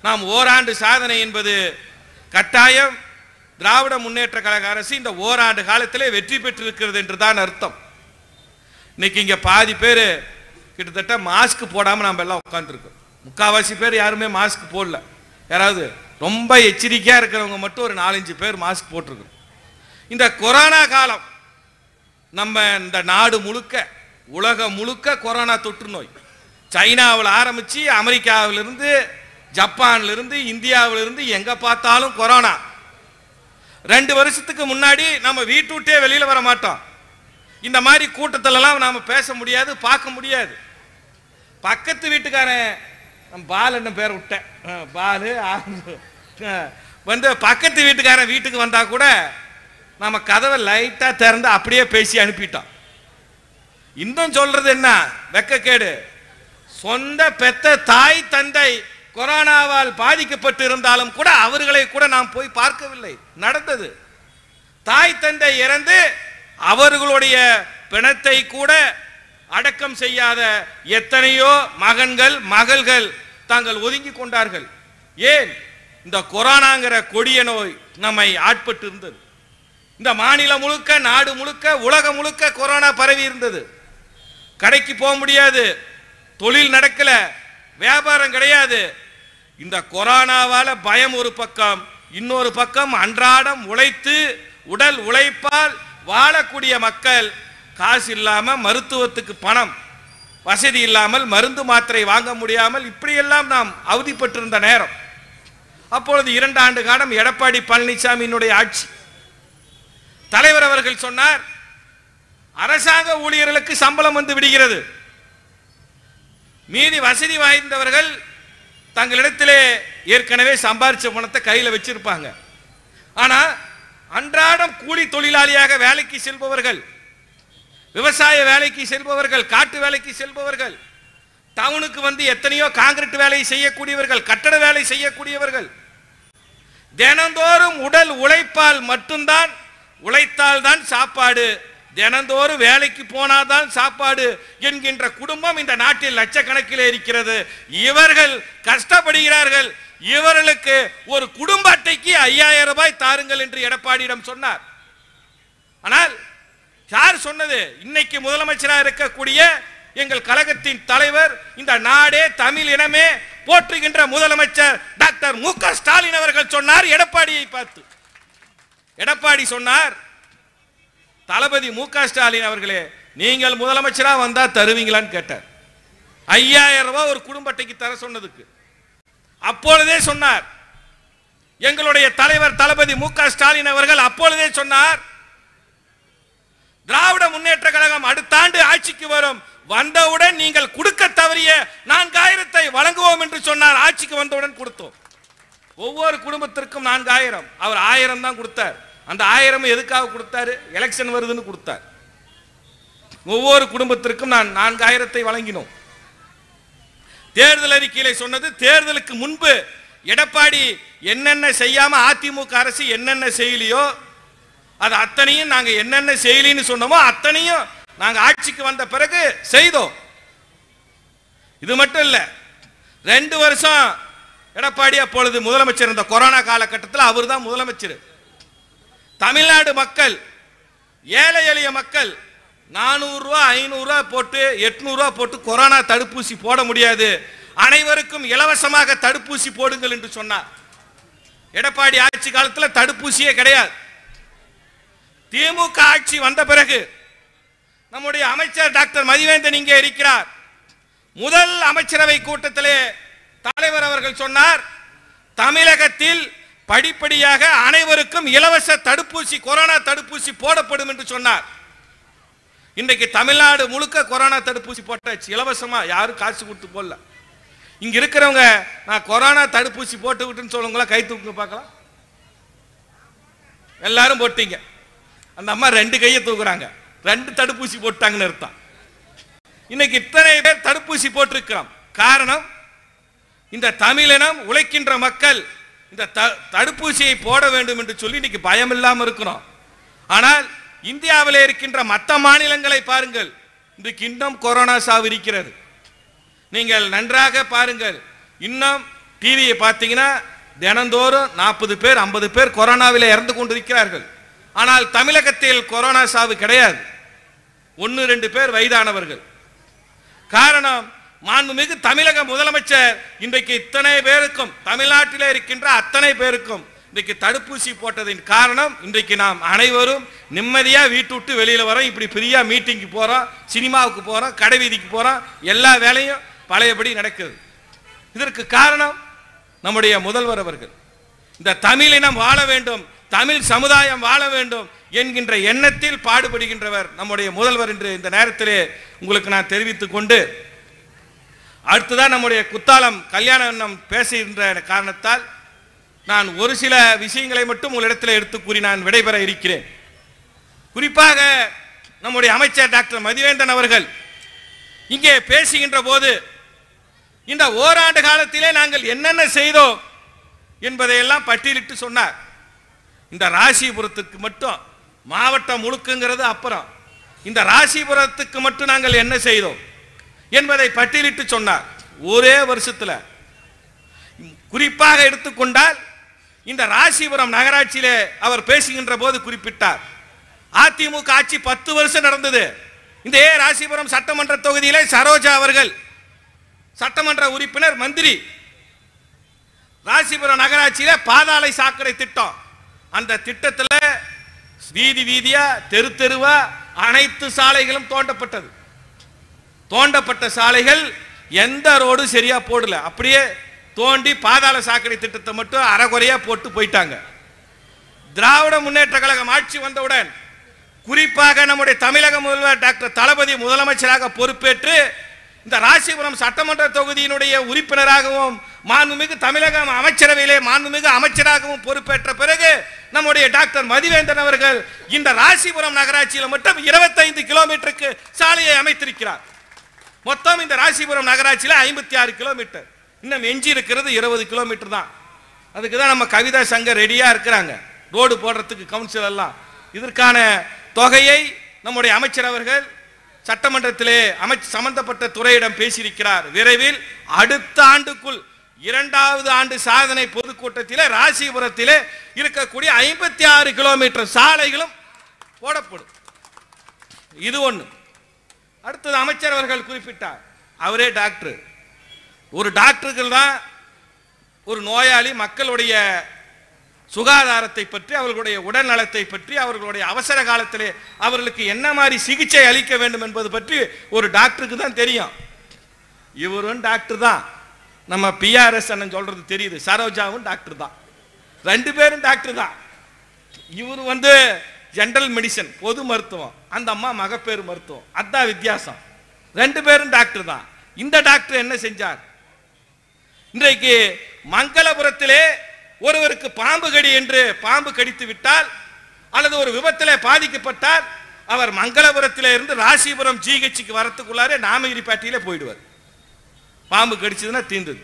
நாம் ஓராண்டு சாதனை என்பது கட்டாயம் திராவிட முன்னேற்ற கழக அரசு இந்த ஓராண்டு காலத்திலே வெற்றி பெற்றிருக்கிறது என்று தான் அர்த்தம் இன்னைக்கு இங்க பாதி பேர் கிட்டத்தட்ட மாஸ்க் போடாம நம்ம எல்லாம் உட்காந்துருக்கோம் முக்காவாசி பேர் யாருமே மாஸ்க் போடல யாராவது ரொம்ப எச்சரிக்கையா இருக்கிறவங்க மட்டும் ஒரு நாலஞ்சு பேர் மாஸ்க் போட்டிருக்கோம் இந்த கொரோனா காலம் நம்ம இந்த நாடு முழுக்க உலகம் முழுக்க கொரோனா தொற்று நோய் சைனாவில் ஆரம்பிச்சு அமெரிக்காவிலிருந்து ஜப்பான்லேருந்து இந்தியாவிலிருந்து எங்க பார்த்தாலும் கொரோனா ரெண்டு வருஷத்துக்கு முன்னாடி நம்ம வீட்டு விட்டே வெளியில வர மாட்டோம் இந்த மாதிரி கூட்டத்திலலாம் நாம பேச முடியாது பார்க்க முடியாது பக்கத்து வீட்டுக்காரன் நம்ம பால் என்ன பேர் விட்டேன் அஹ், பாலு ஆ- அஹ், வந்து பக்கத்து வீட்டுக்காரன் வீட்டுக்கு வந்தா கூட நம்ம கதவை லைட்டா திறந்து அப்படியே பேசி அனுப்பிட்டோம் இன்னும் சொல்றது என்ன வெக்கக்கேடு சொந்த பெத்த தாய் தந்தை கொரோனாவால் பாதிக்கப்பட்டு இருந்தாலும் கூட அவர்களை கூட நாம் போய் பார்க்கவில்லை நடந்தது தாய் தந்தை இறந்து அவர்களுடைய பிணத்தை கூட அடக்கம் செய்யாத எத்தனையோ மகன்கள் மகள்கள் தாங்கள் ஒதுங்கி கொண்டார்கள் ஏன் இந்த கொரோனாங்கிற கொடிய நோய் நம்மை ஆட்பட்டு இருந்தது இந்த மாநிலம் முழுக்க நாடு முழுக்க உலகம் முழுக்க கொரோனா பரவி இருந்தது கடைக்கு போக முடியாது தொழில் நடக்கல வியாபாரம் கிடையாது இந்த கொரோனாவால பயம் ஒரு பக்கம் இன்னொரு பக்கம் அன்றாடம் உழைத்து உடல் உழைப்பால் வாழக்கூடிய மக்கள் காசு இல்லாம மருத்துவத்துக்கு பணம் வசதி இல்லாமல் மருந்து மாத்திரை வாங்க முடியாமல் இப்படியெல்லாம் நாம் அவதிப்பட்டிருந்த நேரம் அப்பொழுது இரண்டு ஆண்டு காலம் எடப்பாடி பழனிசாமியினுடைய ஆட்சி தலைவர் அவர்கள் சொன்னார் அரசாங்க ஊழியர்களுக்கு சம்பளம் வந்து விடுகிறது மீதி வசதி வாய்ந்தவர்கள் தங்களிடத்திலே ஏற்கனவே சம்பாரிச்ச பணத்தை கையில் வச்சிருப்பாங்க ஆனா அன்றாடம் கூலி தொழிலாளியாக வேலைக்கு செல்பவர்கள் விவசாய வேலைக்கு செல்பவர்கள் காட்டு வேலைக்கு செல்பவர்கள் டவுனுக்கு வந்து எத்தனையோ காங்கிரீட் வேலை செய்யக்கூடியவர்கள் கட்டட வேலை செய்யக்கூடியவர்கள் தினந்தோறும் உடல் உழைப்பால் மட்டும்தான் உழைத்தால் தான் சாப்பாடு தினந்தோறும் வேலைக்கு போனாதான் சாப்பாடு என்கின்ற குடும்பம் இந்த நாட்டில் லட்சக்கணக்கில் இருக்கிறது இவர்கள் கஷ்டப்படுகிறார்கள் இவர்களுக்கு ஒரு குடும்ப அட்டைக்கு ஐயாயிரம் ரூபாய் தாருங்கள் என்று எடப்பாடியிடம் சொன்னார் ஆனால் யார் சொன்னது இன்னைக்கு முதலமைச்சராக இருக்கக்கூடிய எங்கள் கழகத்தின் தலைவர் இந்த நாடே தமிழ் இனமே போற்றுகின்ற முதலமைச்சர் டாக்டர் மு க ஸ்டாலின் அவர்கள் சொன்னார் எடப்பாடியை பார்த்து எடப்பாடி சொன்னார் தளபதி மு க ஸ்டாலின் அவர்களே நீங்கள் முதலமைச்சரா வந்தா தருவீங்களான்னு கேட்டார் ஐயாயிரம் ரூபாய் ஒரு குடும்ப அட்டைக்கு தர சொன்னதுக்கு அப்பொழுதே சொன்னார் எங்களுடைய தலைவர் தளபதி மு க ஸ்டாலின் அவர்கள் அப்பொழுதே சொன்னார் திராவிட முன்னேற்ற கழகம் அடுத்த ஆண்டு ஆட்சிக்கு வரும் வந்தவுடன் நீங்கள் கொடுக்க தவறிய நான்காயிரத்தை வழங்குவோம் என்று சொன்னார் ஆட்சிக்கு வந்தவுடன் கொடுத்தோம் ஒவ்வொரு குடும்பத்திற்கும் நான்காயிரம் அவர் ஆயிரம் தான் கொடுத்தார் அந்த ஆயிரம் எதுக்காக கொடுத்தாரு எலெக்ஷன் வருதுன்னு கொடுத்தார் ஒவ்வொரு குடும்பத்திற்கும் நான் நான்காயிரத்தை வழங்கினோம் தேர்தல் அறிக்கையில சொன்னது தேர்தலுக்கு முன்பு எடப்பாடி என்னென்ன செய்யாம அதிமுக அரசு என்னென்ன செய்யலையோ அது அத்தனையும் நாங்க என்னென்ன செய்யலின்னு சொன்னோமோ அத்தனையும் நாங்க ஆட்சிக்கு வந்த பிறகு செய்தோம் இது மட்டும் இல்ல ரெண்டு வருஷம் எடப்பாடி அப்பொழுது முதலமைச்சர் இந்த கொரோனா காலகட்டத்தில் அவர் தான் முதலமைச்சர் தமிழ்நாடு மக்கள் ஏழை எளிய மக்கள் நானூறுரூவா ஐநூறுரூவா போட்டு எட்நூறுரூவா போட்டு கொரோனா தடுப்பூசி போட முடியாது அனைவருக்கும் இலவசமாக தடுப்பூசி போடுங்கள் என்று சொன்னார் எடப்பாடி ஆட்சி காலத்தில் தடுப்பூசியே கிடையாது திமுக ஆட்சி வந்த பிறகு நம்முடைய அமைச்சர் டாக்டர் மதிவேந்தன் இங்கே இருக்கிறார் முதல் அமைச்சரவை கூட்டத்திலே தலைவர் அவர்கள் சொன்னார் தமிழகத்தில் படிப்படியாக அனைவருக்கும் இலவச தடுப்பூசி கொரோனா தடுப்பூசி போடப்படும் என்று சொன்னார் இன்றைக்கு தமிழ்நாடு முழுக்க கொரோனா தடுப்பூசி போட்டாச்சு இலவசமா யாரும் காசு கொடுத்து போடல இங்க இருக்கிறவங்க நான் கொரோனா தடுப்பூசி போட்டு விட்டுன்னு சொல்லுங்களா கை தூக்குங்க பார்க்கலாம் எல்லாரும் போட்டீங்க அந்த அம்மா ரெண்டு கையை தூக்குறாங்க ரெண்டு தடுப்பூசி போட்டாங்கன்னு அர்த்தம் இன்னைக்கு இத்தனை பேர் தடுப்பூசி போட்டிருக்கிறோம் காரணம் இந்த தமிழினம் உழைக்கின்ற மக்கள் இந்த த- தடுப்பூசியை போட வேண்டும் என்று சொல்லி இன்னைக்கு பயம் இல்லாம இருக்கிறோம் ஆனால் இந்தியாவிலே இருக்கின்ற மற்ற மாநிலங்களை பாருங்கள் இன்றைக்கு இன்னும் கொரோனா சாவு இருக்கிறது நீங்கள் நன்றாக பாருங்கள் இன்னும் டிவியை பார்த்தீங்கன்னா தினந்தோறும் நாற்பது பேர் ஐம்பது பேர் கொரோனாவில் இறந்து கொண்டிருக்கிறார்கள் ஆனால் தமிழகத்தில் கொரோனா சாவு கிடையாது ஒன்று ரெண்டு பேர் வயதானவர்கள் காரணம் மாண்புமிகு தமிழக முதலமைச்சர் இன்றைக்கு இத்தனை பேருக்கும் தமிழ்நாட்டிலே இருக்கின்ற அத்தனை பேருக்கும் இன்றைக்கு தடுப்பூசி போட்டதின் காரணம் இன்றைக்கு நாம் அனைவரும் நிம்மதியா வீட்டு விட்டு வெளியில வரோம் இப்படி ஃப்ரீயா மீட்டிங்க்கு போறோம் சினிமாவுக்கு போறோம் கடை வீதிக்கு போறோம் எல்லா வேலையும் பழையபடி நடக்குது இதற்கு காரணம் நம்முடைய முதல்வர் அவர்கள் இந்த தமிழினம் வாழ வேண்டும் தமிழ் சமுதாயம் வாழ வேண்டும் என்கின்ற எண்ணத்தில் பாடுபடுகின்றவர் நம்முடைய முதல்வர் என்று இந்த நேரத்திலே உங்களுக்கு நான் தெரிவித்துக் கொண்டு அடுத்ததான் நம்முடைய குத்தாலம் கல்யாணம் பேசுகின்ற காரணத்தால் நான் ஒரு சில விஷயங்களை மட்டும் உங்களிடத்தில் எடுத்து கூறி நான் விடைபெற இருக்கிறேன் குறிப்பாக நம்முடைய அமைச்சர் டாக்டர் மதிவேந்தன் அவர்கள் இங்கே பேசுகின்ற போது இந்த ஓராண்டு காலத்திலே நாங்கள் என்னென்ன செய்தோம் என்பதையெல்லாம் பட்டியலிட்டு சொன்னார் இந்த ராசிபுரத்துக்கு மட்டும் மாவட்டம் முழுக்குங்கிறது அப்புறம் இந்த ராசிபுரத்துக்கு மட்டும் நாங்கள் என்ன செய்தோம் என்பதை பட்டியலிட்டு சொன்னார் ஒரே வருஷத்துல குறிப்பாக எடுத்துக்கொண்டால் இந்த ராசிபுரம் நகராட்சியிலே அவர் பேசுகின்ற போது குறிப்பிட்டார் அதிமுக ஆட்சி பத்து வருஷம் நடந்தது இந்த ஏ ராசிபுரம் சட்டமன்ற தொகுதியிலே சரோஜா அவர்கள் சட்டமன்ற உறுப்பினர் மந்திரி ராசிபுரம் நகராட்சியில பாதாளை சாக்கடை திட்டம் அந்த திட்டத்தில் வீதி வீதியா தெரு தெருவா அனைத்து சாலைகளும் தோண்டப்பட்டது தோண்டப்பட்ட சாலைகள் எந்த ரோடு சரியா போடல அப்படியே தோண்டி பாதாள சாக்கடை திட்டத்தை மட்டும் அறகுறையா போட்டு போயிட்டாங்க திராவிட முன்னேற்ற கழகம் ஆட்சி வந்தவுடன் குறிப்பாக நம்முடைய தமிழக முதல்வர் டாக்டர் தளபதி முதலமைச்சராக பொறுப்பேற்று இந்த ராசிபுரம் சட்டமன்ற தொகுதியினுடைய உறுப்பினராகவும் மாண்புமிகு தமிழக அமைச்சரவையிலே மாண்புமிகு அமைச்சராகவும் பொறுப்பேற்ற பிறகு நம்முடைய டாக்டர் மதிவேந்தன் அவர்கள் இந்த ராசிபுரம் நகராட்சியில் மட்டும் 25 கிலோமீட்டருக்கு சாலையை அமைத்திருக்கிறார் மொத்தம் இந்த ராசிபுரம் நகராட்சியில் ஐம்பத்தி ஆறு கிலோமீட்டர் இன்னும் எஞ்சி இருக்கிறது இருபது கிலோமீட்டர் தான் அதுக்கு தான் நம்ம கவிதா சங்கம் ரெடியா இருக்கிறாங்க ரோடு போடுறதுக்கு கவுன்சில் எல்லாம் இதற்கான தொகையை நம்முடைய அமைச்சர் அவர்கள் சட்டமன்றத்திலே அமைச்ச சம்பந்தப்பட்ட துறையிடம் பேசியிருக்கிறார் விரைவில் அடுத்த ஆண்டுக்குள் இரண்டாவது ஆண்டு சாதனை பொதுக்கூட்டத்திலே ராசிபுரத்திலே இருக்கக்கூடிய ஐம்பத்தி ஆறு கிலோமீட்டர் சாலைகளும் போடப்படும் இது ஒன்று அடுத்தது அமைச்சர் அவர்கள் குறிப்பிட்டார் அவரே டாக்டர் ஒரு டாக்டர்கள் தான் ஒரு நோயாளி மக்களுடைய சுகாதாரத்தை பற்றி அவர்களுடைய உடல் நலத்தை பற்றி அவர்களுடைய அவசர காலத்திலே அவர்களுக்கு என்ன மாதிரி சிகிச்சை அளிக்க வேண்டும் என்பது பற்றி ஒரு டாக்டருக்கு தான் தெரியும் இவரும் டாக்டர் தான் நம்ம பிஆர்எஸ் அண்ணன் சொல்றது தெரியுது சரோஜாவும் டாக்டர் தான் ரெண்டு பேரும் டாக்டர் தான் இவர் வந்து ஜெனரல் மெடிசன் பொது மருத்துவம் அந்த அம்மா மகப்பேறு மருத்துவம் அதான் வித்தியாசம் ரெண்டு பேரும் டாக்டர் தான் இந்த டாக்டர் என்ன செஞ்சார் இன்றைக்கு மங்களபுரத்திலே ஒருவருக்கு பாம்பு கடி என்று பாம்பு கடித்து விட்டால் அல்லது ஒரு விபத்திலே பாதிக்கப்பட்டால் அவர் மங்களபுரத்திலே இருந்து ராசிபுரம் ஜிஹெச்சுக்கு வரத்துக்குள்ளாரே நாமகிரிப்பேட்டையிலே போயிடுவார் பாம்பு கடிச்சதுன்னா தீர்ந்தது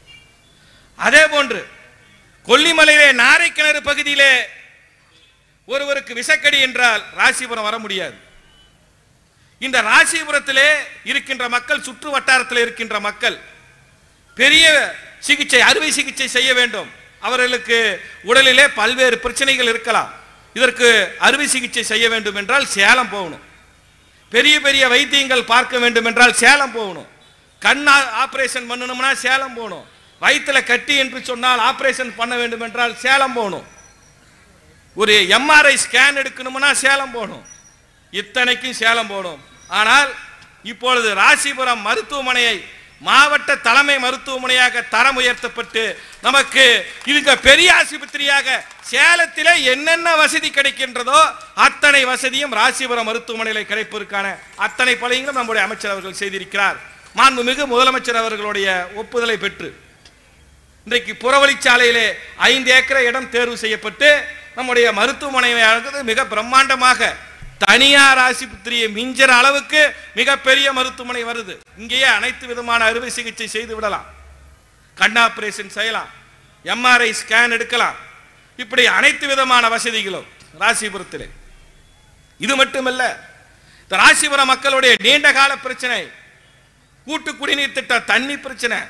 அதே போன்று கொல்லிமலையிலே நாரைக்கிணறு பகுதியிலே ஒருவருக்கு விஷக்கடி என்றால் ராசிபுரம் வர முடியாது இந்த ராசிபுரத்திலே இருக்கின்ற மக்கள் சுற்று வட்டாரத்தில் இருக்கின்ற மக்கள் பெரிய சிகிச்சை அறுவை சிகிச்சை செய்ய வேண்டும் அவர்களுக்கு உடலிலே பல்வேறு பிரச்சனைகள் இருக்கலாம் இதற்கு அறுவை சிகிச்சை செய்ய வேண்டும் என்றால் சேலம் போகணும் பெரிய பெரிய வைத்தியங்கள் பார்க்க வேண்டும் என்றால் சேலம் போகணும் கண் ஆபரேஷன் பண்ணணும்னா சேலம் போகணும் வயிற்றுல கட்டி என்று சொன்னால் ஆபரேஷன் பண்ண வேண்டும் என்றால் சேலம் போகணும் ஒரு எம்ஆர்ஐ ஸ்கேன் எடுக்கணும்னா சேலம் போகணும் இத்தனைக்கும் சேலம் போகணும் ஆனால் இப்பொழுது ராசிபுரம் மருத்துவமனையை மாவட்ட தலைமை மருத்துவமனையாக தரம் உயர்த்தப்பட்டு நமக்கு இதுக்கு பெரிய ஆஸ்பத்திரியாக சேலத்திலே என்னென்ன வசதி கிடைக்கின்றதோ அத்தனை வசதியும் ராசிபுரம் மருத்துவமனையில் கிடைப்பதற்கான அத்தனை பணிகளும் நம்முடைய அமைச்சர் அவர்கள் செய்திருக்கிறார் மாண்புமிகு முதலமைச்சர் அவர்களுடைய ஒப்புதலை பெற்று இன்றைக்கு புறவழிச்சாலையிலே ஐந்து ஏக்கரை இடம் தேர்வு செய்யப்பட்டு நம்முடைய மருத்துவமனையானது மிக பிரம்மாண்டமாக தனியார் ஆஸ்பத்திரியை மிஞ்சற அளவுக்கு மிகப்பெரிய மருத்துவமனை வருது இங்கேயே அனைத்து விதமான அறுவை சிகிச்சை செய்து விடலாம் கண் ஆபரேஷன் செய்யலாம் எம்ஆர்ஐ ஸ்கேன் எடுக்கலாம் இப்படி அனைத்து விதமான வசதிகளும் ராசிபுரத்திலே இது மட்டுமல்ல இந்த ராசிபுரம் மக்களுடைய நீண்ட கால பிரச்சனை கூட்டு குடிநீர் திட்ட தண்ணி பிரச்சனை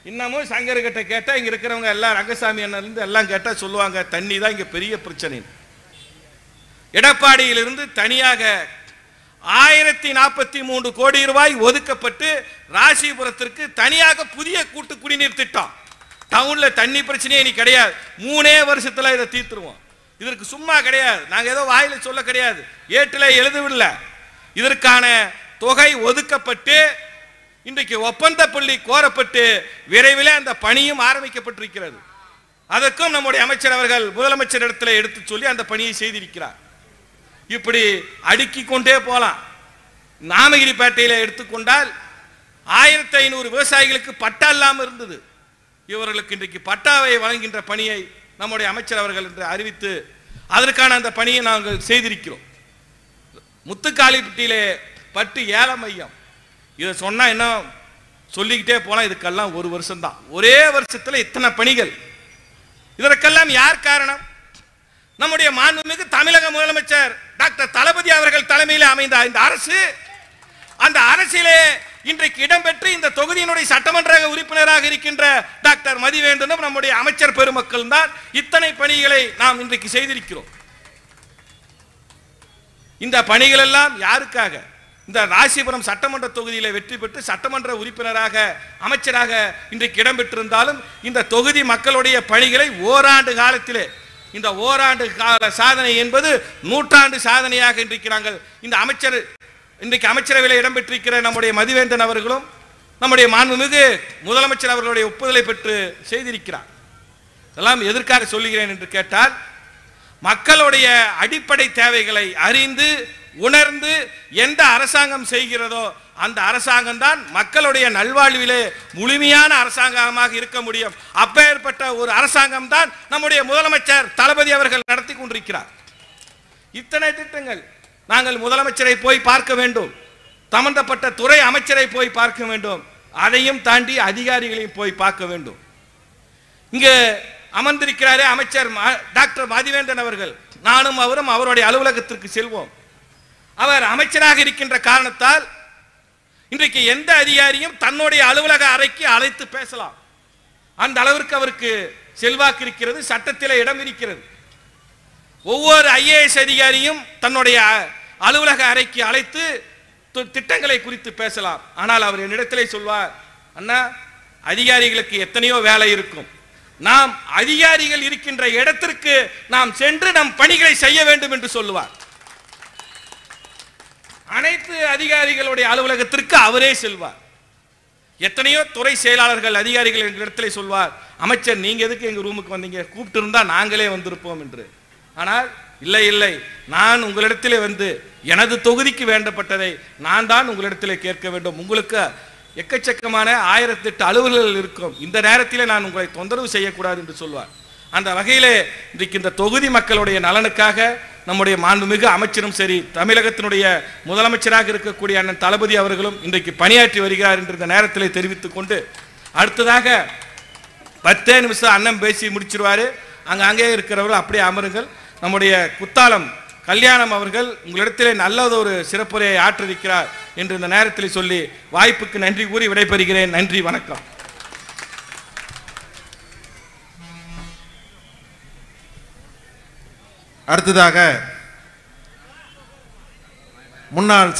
இன்னமும் சங்கர்கிட்ட கேட்டால் இங்கே இருக்கிறவங்க எல்லாம் ரங்கசாமி அண்ணன்லேருந்து எல்லாம் கேட்டால் சொல்லுவாங்க தண்ணி தான் இங்கே பெரிய பிரச்சனை எடப்பாடியிலிருந்து தனியாக ஆயிரத்தி நாற்பத்தி மூன்று கோடி ரூபாய் ஒதுக்கப்பட்டு ராசிபுரத்திற்கு தனியாக புதிய கூட்டு குடிநீர் திட்டம் டவுன்ல தண்ணி பிரச்சனையே இனி கிடையாது மூணே வருஷத்துல இதை தீர்த்துருவோம் இதற்கு சும்மா கிடையாது நாங்க ஏதோ வாயில சொல்ல கிடையாது ஏட்டில் எழுதவில்லை இதற்கான தொகை ஒதுக்கப்பட்டு இன்றைக்கு ஒப்பந்த புள்ளி கோரப்பட்டு விரைவில் அந்த பணியும் ஆரம்பிக்கப்பட்டிருக்கிறது அதற்கும் நம்முடைய அமைச்சர் அவர்கள் முதலமைச்சர் இடத்துல எடுத்து சொல்லி அந்த பணியை செய்திருக்கிறார் இப்படி அடுக்கிக் கொண்டே போலாம் நாமகிரிப்பேட்டையில் எடுத்துக்கொண்டால் ஆயிரத்தி ஐநூறு விவசாயிகளுக்கு பட்டா இல்லாமல் இருந்தது இவர்களுக்கு இன்றைக்கு பட்டாவை வழங்குகின்ற பணியை நம்முடைய அமைச்சர் அவர்கள் என்று அறிவித்து அதற்கான அந்த பணியை நாங்கள் செய்திருக்கிறோம் முத்துக்காளிப்பட்டியிலே பட்டு ஏல மையம் இதை சொன்னா என்ன சொல்லிக்கிட்டே போலாம் இதுக்கெல்லாம் ஒரு வருஷம் தான் ஒரே வருஷத்துல இத்தனை பணிகள் இதற்கெல்லாம் யார் காரணம் நம்முடைய மாண்புமிகு தமிழக முதலமைச்சர் டாக்டர் தளபதி அவர்கள் தலைமையில் அமைந்த இந்த அரசு அந்த அரசிலே இன்றைக்கு இடம்பெற்று இந்த தொகுதியினுடைய சட்டமன்ற உறுப்பினராக இருக்கின்ற டாக்டர் மதிவேந்தனும் நம்முடைய அமைச்சர் பெருமக்கள் தான் இத்தனை பணிகளை நாம் இன்றைக்கு செய்திருக்கிறோம் இந்த பணிகள் எல்லாம் யாருக்காக இந்த ராசிபுரம் சட்டமன்ற தொகுதியில வெற்றி பெற்று சட்டமன்ற உறுப்பினராக அமைச்சராக இன்றைக்கு இடம்பெற்றிருந்தாலும் இந்த தொகுதி மக்களுடைய பணிகளை ஓராண்டு காலத்திலே இந்த ஓராண்டு கால சாதனை என்பது நூற்றாண்டு சாதனையாக இன்றைக்கு நாங்கள் இந்த அமைச்சர் இன்றைக்கு அமைச்சரவையில் இடம்பெற்றிருக்கிற நம்முடைய மதிவேந்தன் அவர்களும் நம்முடைய மாண்புமிகு முதலமைச்சர் அவர்களுடைய ஒப்புதலை பெற்று செய்திருக்கிறார் இதெல்லாம் எதற்காக சொல்லுகிறேன் என்று கேட்டால் மக்களுடைய அடிப்படை தேவைகளை அறிந்து உணர்ந்து எந்த அரசாங்கம் செய்கிறதோ அந்த அரசாங்கம் தான் மக்களுடைய நல்வாழ்விலே முழுமையான அரசாங்கமாக இருக்க முடியும் அப்பேற்பட்ட ஒரு அரசாங்கம் தான் நம்முடைய முதலமைச்சர் தளபதி அவர்கள் நடத்தி கொண்டிருக்கிறார் இத்தனை திட்டங்கள் நாங்கள் முதலமைச்சரை போய் பார்க்க வேண்டும் சம்பந்தப்பட்ட துறை அமைச்சரை போய் பார்க்க வேண்டும் அதையும் தாண்டி அதிகாரிகளையும் போய் பார்க்க வேண்டும் இங்கு அமர்ந்திருக்கிறாரே அமைச்சர் ம- டாக்டர் மதிவேந்தன் அவர்கள் நானும் அவரும் அவருடைய அலுவலகத்திற்கு செல்வோம் அவர் அமைச்சராக இருக்கின்ற காரணத்தால் இன்றைக்கு எந்த அதிகாரியும் தன்னுடைய அலுவலக அறைக்கு அழைத்து பேசலாம் அந்த அளவிற்கு அவருக்கு செல்வாக்கு இருக்கிறது சட்டத்திலே இடம் இருக்கிறது ஒவ்வொரு ஐஏஎஸ் அதிகாரியும் தன்னுடைய அ- அலுவலக அறைக்கு அழைத்து தி- திட்டங்களை குறித்து பேசலாம் ஆனால் அவர் என்னிடத்திலே சொல்வார் அண்ணா அதிகாரிகளுக்கு எத்தனையோ வேலை இருக்கும் நாம் அதிகாரிகள் இருக்கின்ற இடத்திற்கு நாம் சென்று நம் பணிகளை செய்ய வேண்டும் என்று சொல்லுவார் அனைத்து அதிகாரிகளுடைய அலுவலகத்திற்கு அவரே செல்வார் எத்தனையோ துறை செயலாளர்கள் அதிகாரிகள் எங்கள் இடத்துல சொல்வார் அமைச்சர் நீங்க எதுக்கு எங்க ரூமுக்கு வந்தீங்க கூப்பிட்டு இருந்தா நாங்களே வந்திருப்போம் என்று ஆனால் இல்லை இல்லை நான் உங்களிடத்திலே வந்து எனது தொகுதிக்கு வேண்டப்பட்டதை நான் தான் உங்களிடத்திலே கேட்க வேண்டும் உங்களுக்கு எக்கச்சக்கமான ஆயிரத்தெட்டு அலுவலர்கள் இருக்கும் இந்த நேரத்திலே நான் உங்களை தொந்தரவு செய்யக்கூடாது என்று சொல்வார் அந்த வகையிலே இன்றைக்கு இந்த தொகுதி மக்களுடைய நலனுக்காக நம்முடைய மாண்புமிகு அமைச்சரும் சரி தமிழகத்தினுடைய முதலமைச்சராக இருக்கக்கூடிய அண்ணன் தளபதி அவர்களும் இன்றைக்கு பணியாற்றி வருகிறார் என்று இந்த நேரத்திலே தெரிவித்துக் கொண்டு அடுத்ததாக பத்தே நிமிஷம் அண்ணன் பேசி முடிச்சிருவாரு அங்க அங்கே இருக்கிறவர்கள் அப்படியே அமருங்கள் நம்முடைய குத்தாலம் கல்யாணம் அவர்கள் உங்களிடத்திலே நல்லதொரு சிறப்புரையை ஆற்றிருக்கிறார் என்று இந்த நேரத்தில் சொல்லி வாய்ப்புக்கு நன்றி கூறி விடைபெறுகிறேன் நன்றி வணக்கம் அடுத்ததாக முன்னாள்